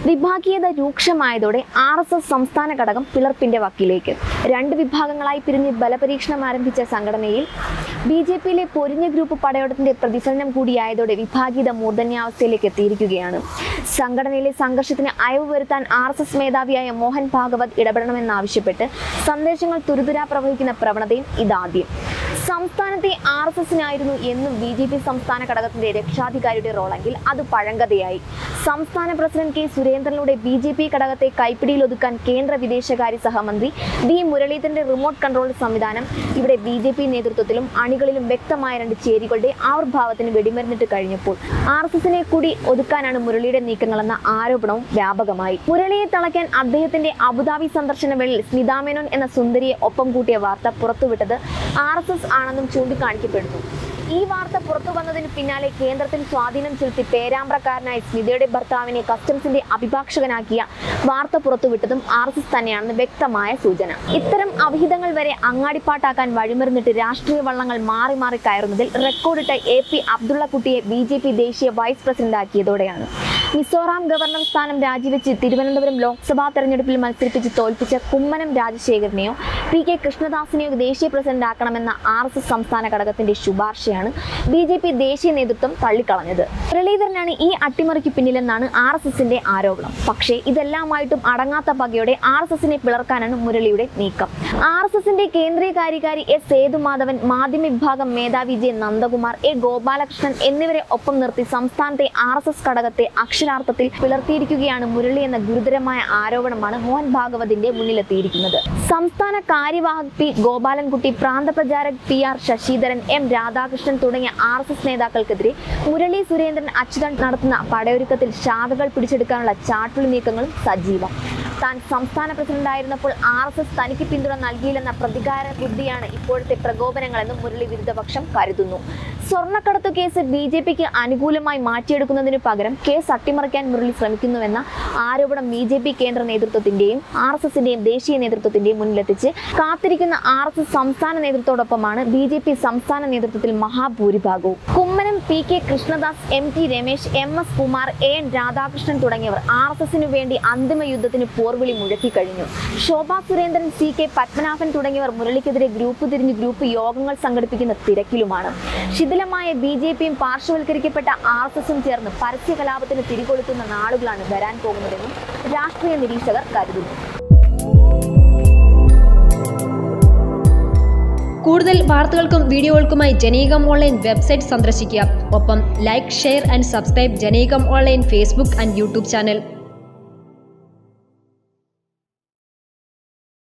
വിഭാഗീയത രൂക്ഷമായതോടെ R S S സംസ്ഥാന ഘടകം പിളർപ്പിന്റെ വക്കിലേക്ക് രണ്ട് വിഭാഗങ്ങളായി പിരിഞ്ഞ് ബലപരീക്ഷണം ആരംഭിച്ച സംഘടനയിൽ ബി ജെ പിയിലെ പൊരിഞ്ഞ ഗ്രൂപ്പ് പടയോട്ടത്തിന്റെ പ്രതിഫലനം കൂടിയായതോടെ വിഭാഗീയത മൂർധന്യാവസ്ഥയിലേക്ക് എത്തിയിരിക്കുകയാണ് സംഘടനയിലെ സംഘർഷത്തിന് അയവ് വരുത്താൻ ആർ എസ് എസ് മേധാവിയായ മോഹൻ ഭാഗവത് ഇടപെടണമെന്നാവശ്യപ്പെട്ട് സന്ദേശങ്ങൾ തുരുതുരാ പ്രവഹിക്കുന്ന പ്രവണതയും ഇതാദ്യം സംസ്ഥാനത്തെ ആർ എസ് എസിനായിരുന്നു എന്നും ബി ജെ പി സംസ്ഥാന ഘടകത്തിന്റെ രക്ഷാധികാരിയുടെ റോളെങ്കിൽ അത് പഴങ്കഥയായി സംസ്ഥാന പ്രസിഡന്റ് കെ സുരേന്ദ്രനിലൂടെ ബി ജെ പി ഘടകത്തെ കൈപ്പിടിയിൽ ഒതുക്കാൻ കേന്ദ്ര വിദേശകാര്യ സഹമന്ത്രി വി മുരളീധരന്റെ റിമോട്ട് കൺട്രോൾ സംവിധാനം ഇവിടെ ബി ജെ പി നേതൃത്വത്തിലും അണികളിലും വ്യക്തമായ രണ്ട് ചേരികളുടെ ആവിർഭാവത്തിന് വെടിമരുന്നിട്ട് കഴിഞ്ഞപ്പോൾ ആർ എസ് എസിനെ കൂടി ഒതുക്കാനാണ് മുരളിയുടെ നീക്കങ്ങളെന്ന ആരോപണവും വ്യാപകമായി മുരളിയെ തളയ്ക്കാൻ അദ്ദേഹത്തിന്റെ അബുദാബി സന്ദർശന വേളയിൽ സ്മിതാമേനോൻ എന്ന സുന്ദരിയെ ഒപ്പം കൂട്ടിയ വാർത്ത പുറത്തുവിട്ടത് ആർ എസ് എസ് ആണെന്നും ചൂണ്ടിക്കാണിക്കപ്പെടുന്നു ഈ വാർത്ത പുറത്തു വന്നതിന് പിന്നാലെ കേന്ദ്രത്തിൽ സ്വാധീനം ചെലുത്തി പേരാമ്പ്രക്കാരനായ സ്മിതയുടെ ഭർത്താവിനെ കസ്റ്റംസിന്റെ അഭിഭാഷകനാക്കിയ വാർത്ത പുറത്തുവിട്ടതും ആർ എസ് എസ് തന്നെയാണെന്ന് വ്യക്തമായ സൂചന ഇത്തരം അവിഹിതങ്ങൾ വരെ അങ്ങാടിപ്പാട്ടാക്കാൻ വഴിമരുന്നിട്ട് രാഷ്ട്രീയ വള്ളങ്ങൾ മാറി മാറി കയറുന്നതിൽ റെക്കോർഡിട്ട എ പി അബ്ദുള്ളക്കുട്ടിയെ ബി ജെ പി ദേശീയ വൈസ് പ്രസിഡന്റാക്കിയതോടെയാണ് മിസോറാം ഗവർണർ സ്ഥാനം രാജിവെച്ച് തിരുവനന്തപുരം ലോക്സഭാ തെരഞ്ഞെടുപ്പിൽ മത്സരിപ്പിച്ച് തോൽപ്പിച്ച കുമ്മനം രാജശേഖരനെയോ പി കെ കൃഷ്ണദാസിനെയോ ദേശീയ പ്രസിഡന്റ് ആക്കണമെന്ന ആർ എസ് എസ് സംസ്ഥാന ഘടകത്തിന്റെ ശുപാർശയാണ് ബി ജെ പി ദേശീയ നേതൃത്വം തള്ളിക്കളഞ്ഞത് മുരളീധരനാണ് ഈ അട്ടിമറിക്ക് പിന്നിലെന്നാണ് ആർ എസ് എസിന്റെ ആരോപണം പക്ഷേ ഇതെല്ലാമായിട്ടും അടങ്ങാത്ത പകയോടെ ആർ എസ് എസിനെ പിളർക്കാനാണ് മുരളിയുടെ നീക്കം ആർ എസ് എസിന്റെ കേന്ദ്രീയ കാര്യകാരി എസ് സേതുമാധവൻ മാധ്യമ വിഭാഗം മേധാവി ജെ നന്ദകുമാർ എ ഗോപാലകൃഷ്ണൻ എന്നിവരെ ഒപ്പം നിർത്തി സംസ്ഥാനത്തെ ആർ എസ് എസ് ഘടകത്തെ അക്ഷരാർത്ഥത്തിൽ പിളർത്തിയിരിക്കുകയാണ് മുരളി എന്ന ഗുരുതരമായ ആരോപണമാണ് മോഹൻ ഭാഗവതിന്റെ മുന്നിലെത്തിയിരിക്കുന്നത് സംസ്ഥാന കാര്യവാഹക് പി ഗോപാലൻകുട്ടി പ്രാന്തപ്രചാരക് P R Sasidharan M Radhakrishnan തുടങ്ങിയ ആർ എസ് എസ് നേതാക്കൾക്കെതിരെ മുരളി സുരേന്ദ്രൻ അച്യുതൻ നടത്തുന്ന പടയൊരുക്കത്തിൽ ശാഖകൾ പിടിച്ചെടുക്കാനുള്ള ചാട്ടുളി നീക്കങ്ങളും സജീവം താൻ സംസ്ഥാന പ്രസിഡന്റായിരുന്നപ്പോൾ ആർ എസ് എസ് തനിക്ക് പിന്തുണ നൽകിയില്ലെന്ന പ്രതികാര ബുദ്ധിയാണ് ഇപ്പോഴത്തെ പ്രകോപനങ്ങളെന്നും മുരളി വിരുദ്ധപക്ഷം കരുതുന്നു സ്വർണ്ണക്കടത്തു കേസ് ബി ജെ പിക്ക് അനുകൂലമായി മാറ്റിയെടുക്കുന്നതിനു പകരം കേസ് അട്ടിമറിക്കാൻ മുരളി ശ്രമിക്കുന്നുവെന്ന ആരോപണം ബി ജെ പി കേന്ദ്ര നേതൃത്വത്തിന്റെയും ആർ എസ് എസിന്റെയും ദേശീയ നേതൃത്വത്തിന്റെയും മുന്നിലെത്തിച്ച് കാത്തിരിക്കുന്ന ആർ എസ് എസ് സംസ്ഥാന നേതൃത്വത്തോടൊപ്പമാണ് ബി ജെ പി സംസ്ഥാന നേതൃത്വത്തിൽ മഹാഭൂരിഭാഗവും Kummanam P K Krishnadas M T Ramesh M S Kumar A N Radhakrishnan തുടങ്ങിയവർ ആർ എസ് എസിനു വേണ്ടി അന്തിമ യുദ്ധത്തിന് പോർവിളി മുഴക്കിക്കഴിഞ്ഞു ശോഭാ സുരേന്ദ്രൻ സി കെ പത്മനാഭൻ തുടങ്ങിയവർ മുരളിക്കെതിരെ ഗ്രൂപ്പ് തിരിഞ്ഞ് ഗ്രൂപ്പ് യോഗങ്ങൾ സംഘടിപ്പിക്കുന്ന തിരക്കിലുമാണ് ശിഥിലമായ ബി ജെ പിയും പാർശ്വവൽക്കരിക്കപ്പെട്ട ആർ എസ് എസും ചേർന്ന് പരസ്യ കലാപത്തിന് തിരികൊളുത്തുന്ന നാളുകളാണ് വരാൻ പോകുന്നതെന്നും രാഷ്ട്രീയ നിരീക്ഷകർ കരുതുന്നു കൂടുതൽ വാർത്തകൾക്കും വീഡിയോകൾക്കുമായി ജനീകം ഓൺലൈൻ വെബ്സൈറ്റ് സന്ദർശിക്കുക ഒപ്പം ലൈക്ക് ഷെയർ ആൻഡ് സബ്സ്ക്രൈബ് ജനീകം online Facebook and YouTube channel